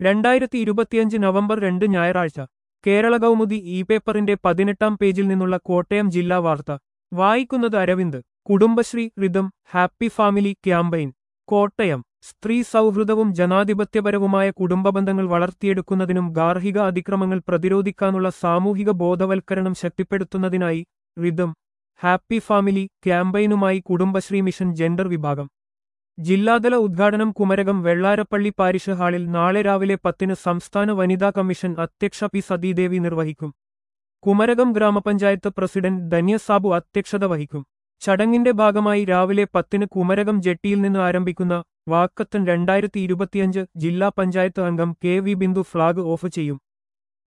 രണ്ടായിരത്തി ഇരുപത്തിയഞ്ച് നവംബർ രണ്ട് ഞായറാഴ്ച കേരള കൗമുദി ഇ പേപ്പറിന്റെ പതിനെട്ടാം പേജിൽ നിന്നുള്ള കോട്ടയം ജില്ലാ വാർത്ത വായിക്കുന്നത് Aravind Kudumbashree rhythm happy family campaign Kottayam സ്ത്രീ സൗഹൃദവും ജനാധിപത്യപരവുമായ കുടുംബബന്ധങ്ങൾ വളർത്തിയെടുക്കുന്നതിനും ഗാർഹിക അതിക്രമങ്ങൾ പ്രതിരോധിക്കാനുള്ള സാമൂഹിക ബോധവൽക്കരണം ശക്തിപ്പെടുത്തുന്നതിനായി റിതം ഹാപ്പി ഫാമിലി ക്യാമ്പയിനുമായി കുടുംബശ്രീ മിഷൻ ജെൻഡർ വിഭാഗം ജില്ലാതല ഉദ്ഘാടനം കുമരകം വെള്ളാരപ്പള്ളി പാരിഷ് ഹാളിൽ നാളെ രാവിലെ പത്തിന് സംസ്ഥാന വനിതാ കമ്മീഷൻ അധ്യക്ഷ പി സതീദേവി നിർവഹിക്കും കുമരകം ഗ്രാമപഞ്ചായത്ത് പ്രസിഡന്റ് ധന്യസാബു അധ്യക്ഷത വഹിക്കും ചടങ്ങിന്റെ ഭാഗമായി രാവിലെ പത്തിന് കുമരകം ജെട്ടിയിൽ നിന്ന് ആരംഭിക്കുന്ന വാക്കത്തൻ രണ്ടായിരത്തി ഇരുപത്തിയഞ്ച് ജില്ലാ പഞ്ചായത്ത് അംഗം K V Bindu flag off ചെയ്യും